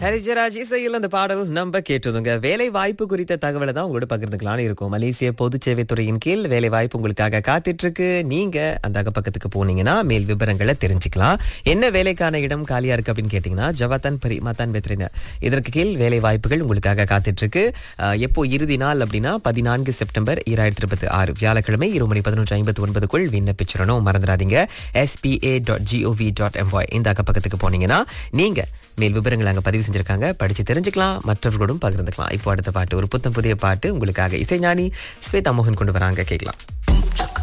ஹரிஜராஜ் இசையில் அந்த பாடல் நம்ம கேட்டதுங்க வேலை வாய்ப்பு குறித்த தகவலை தான் உங்களோட பகிர்ந்துக்கலாம்னு இருக்கும் மலேசிய பொது சேவைத்துறையின் கீழ் வேலை வாய்ப்பு உங்களுக்காக காத்துட்டு இருக்கு நீங்க அந்த அகப்பக்கத்துக்கு போனீங்கன்னா மேல் விவரங்களை தெரிஞ்சுக்கலாம் என்ன வேலைக்கான இடம் காலியா இருக்கு அப்படின்னு கேட்டீங்கன்னா ஜவாத்தான் பரி மாத்தான் வெத்ரினர் இதற்கு கீழ் வேலை வாய்ப்புகள் உங்களுக்காக காத்துட்டு இருக்கு அஹ், எப்போ இறுதி நாள் அப்படின்னா பதினான்கு செப்டம்பர் இரண்டாயிரத்தி இருபத்தி ஆறு வியாழக்கிழமை இரு மணி பதினொன்று ஐம்பத்தி ஒன்பதுக்குள் விண்ணப்பிச்சிடணும் மறந்துடாதீங்க SPA dot GOV dot MY இந்த அகப்பக்கத்துக்கு போனீங்கன்னா நீங்க மேல் விவரங்கள் அங்க பதிவு செஞ்சிருக்காங்க படிச்சு தெரிஞ்சுக்கலாம் மற்றவர்களோடும் பகிர்ந்துக்கலாம் இப்போ அடுத்த பாட்டு ஒரு புத்தம் புதிய பாட்டு உங்களுக்காக இசைஞானி ஸ்வேதா மோகன் கொண்டு வராங்க கேட்கலாம்